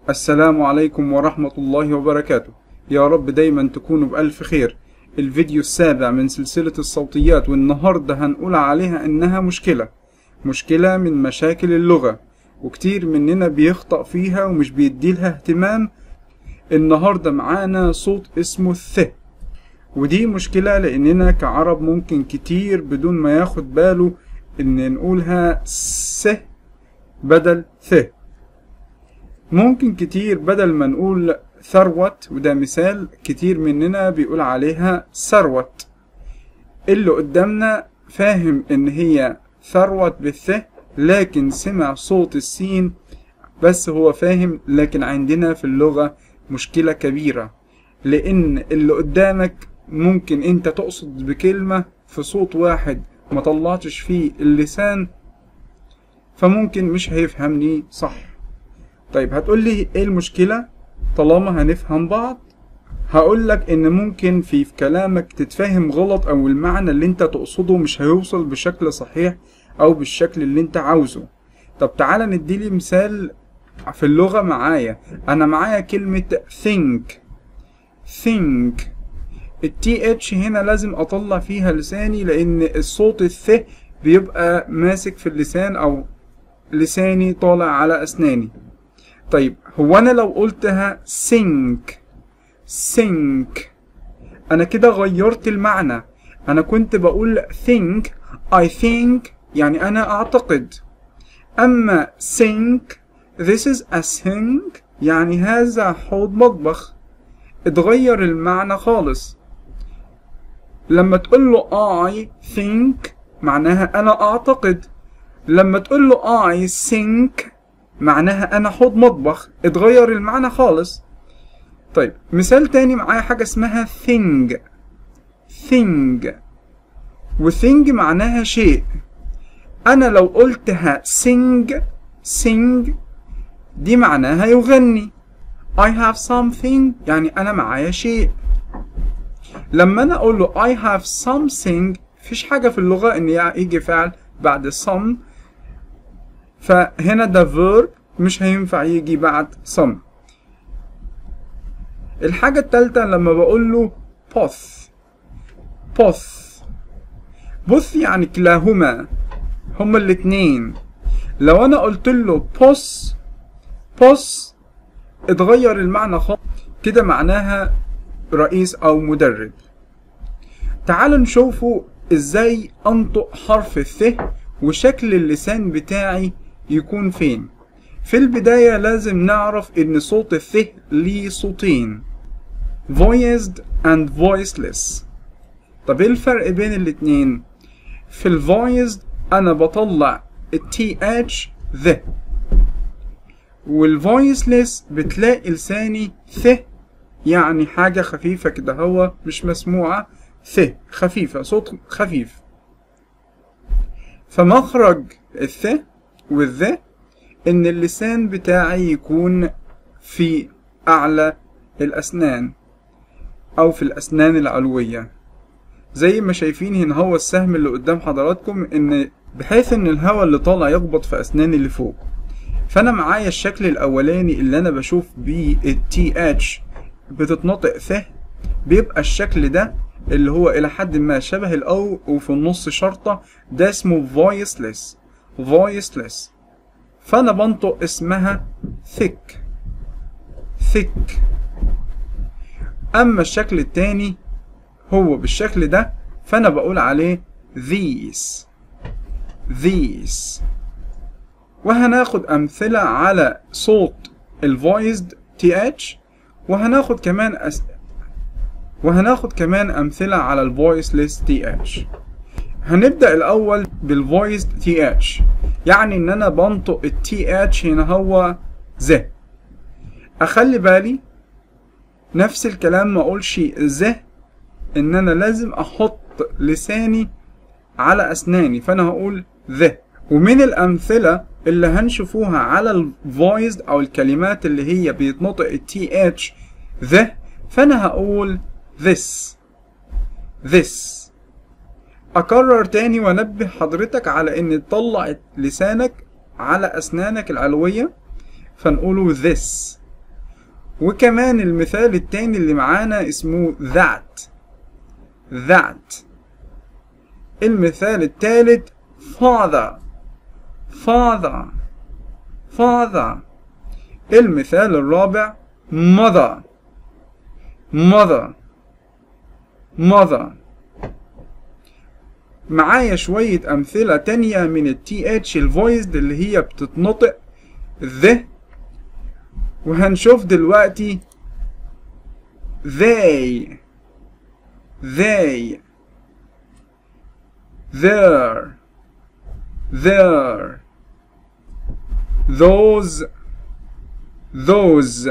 السلام عليكم ورحمة الله وبركاته يا رب دايما تكونوا بألف خير الفيديو السابع من سلسلة الصوتيات والنهاردة هنقول عليها إنها مشكلة مشكلة من مشاكل اللغة وكتير مننا بيخطأ فيها ومش بيديلها اهتمام النهاردة معانا صوت اسمه الث ودي مشكلة لأننا كعرب ممكن كتير بدون ما ياخد باله إن نقولها س بدل ث ممكن كتير بدل ما نقول ثروت وده مثال كتير مننا بيقول عليها ثروت اللي قدامنا فاهم ان هي ثروت بالث لكن سمع صوت السين بس هو فاهم لكن عندنا في اللغة مشكلة كبيرة لان اللي قدامك ممكن انت تقصد بكلمة في صوت واحد ما طلعتش فيه اللسان فممكن مش هيفهمني صح طيب هتقول لي ايه المشكلة طالما هنفهم بعض هقول لك ان ممكن في في كلامك تتفهم غلط او المعنى اللي انت تقصده مش هيوصل بشكل صحيح او بالشكل اللي انت عاوزه طب تعالى نديلي مثال في اللغة معايا انا معايا كلمة think think التي اتش هنا لازم اطلع فيها لساني لان الصوت الث بيبقى ماسك في اللسان او لساني طالع على اسناني طيب هو انا لو قلتها sink sink انا كده غيرت المعنى انا كنت بقول think I think يعني انا اعتقد اما sink this is a sink يعني هذا حوض مطبخ اتغير المعنى خالص لما تقول له I think معناها انا اعتقد لما تقول له I think معناها انا حوض مطبخ اتغير المعنى خالص طيب مثال تاني معايا حاجة اسمها thing thing وthing معناها شيء انا لو قلتها sing sing دي معناها يغني I have something يعني انا معايا شيء لما انا اقول له I have something مفيش حاجة في اللغة ان يجي فعل بعد some فهنا ده verb مش هينفع يجي بعد some الحاجة التالتة لما بقول له both both both يعني كلاهما هما الاتنين لو انا قلت له boss boss اتغير المعنى خالص كده معناها رئيس او مدرب تعالوا نشوفوا ازاي انطق حرف الث وشكل اللسان بتاعي يكون فين في البداية لازم نعرف ان صوت الث ليه صوتين voiced and voiceless طب ايه الفرق بين الاتنين في الفويسد انا بطلع التي اتش ذ والفويسلس بتلاقي لساني ث يعني حاجة خفيفة كده هو مش مسموعة ث خفيفة صوت خفيف فمخرج الث والذ ان اللسان بتاعي يكون في اعلى الاسنان او في الاسنان العلوية زي ما شايفين هنا هو السهم اللي قدام حضراتكم ان بحيث ان الهواء اللي طالع يخبط في اسناني اللي فوق فانا معايا الشكل الاولاني اللي انا بشوف بيه التي اتش بتتنطق ث بيبقى الشكل ده اللي هو الى حد ما شبه الاو وفي النص شرطة ده اسمه voiceless voiceless فانا بنطق اسمها thick thick اما الشكل التاني هو بالشكل ده فانا بقول عليه these these وهناخد امثلة على صوت الفويسد تي اتش وهناخد كمان أس... وهناخد كمان امثلة على الفويسلس تي اتش هنبدأ الأول بالفويس تي اتش يعني إن أنا بنطق التي اتش هنا هو ز أخلي بالي نفس الكلام ما أقولش ز إن أنا لازم أحط لساني على أسناني فأنا هقول ذ ومن الأمثلة اللي هنشوفوها على الفويس أو الكلمات اللي هي بيتنطق التي اتش ذ فأنا هقول this this أكرر تاني وأنبه حضرتك على إن تطلع لسانك على أسنانك العلوية فنقوله this وكمان المثال التاني اللي معانا اسمه that that المثال التالت father father father المثال الرابع mother mother mother معايا شوية أمثلة تانية من ال TH الفويسد اللي هي بتتنطق the وهنشوف دلوقتي they they their their those those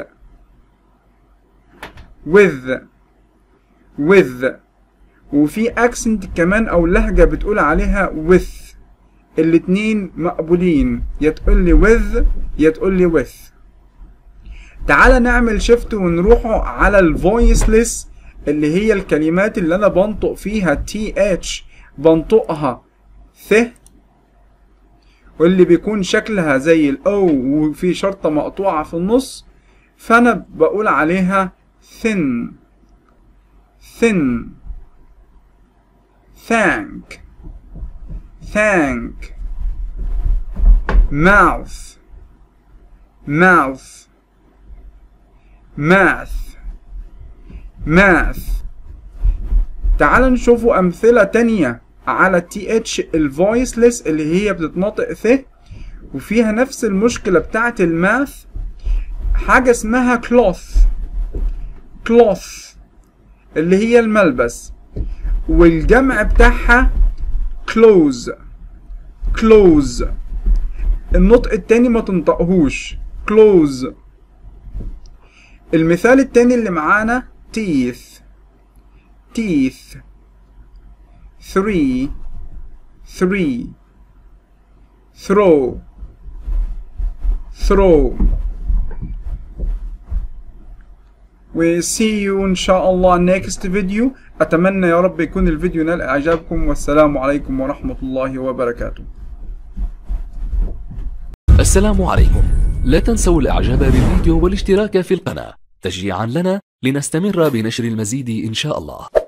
with with وفي accent كمان او لهجة بتقول عليها with الاتنين مقبولين يا تقول لي with يا تقول لي with تعالى نعمل شيفت ونروحوا على الفويسلس اللي هي الكلمات اللي انا بنطق فيها تي اتش بنطقها ث واللي بيكون شكلها زي الاو وفي شرطة مقطوعة في النص فانا بقول عليها thin thin thank thank mouth mouth math math تعال نشوفوا أمثلة تانية على تي اتش الفويسلس اللي هي بتتنطق ث وفيها نفس المشكلة بتاعة الماث حاجة اسمها cloth cloth اللي هي الملبس والجمع بتاعها clothes clothes النطق التاني ما تنطقهوش clothes المثال التاني اللي معانا teeth teeth three three throw throw we see you إن شاء الله next video أتمنى يا رب يكون الفيديو نال إعجابكم والسلام عليكم ورحمة الله وبركاته السلام عليكم لا تنسوا الاعجاب بالفيديو والاشتراك في القناة تشجيعا لنا لنستمر بنشر المزيد ان شاء الله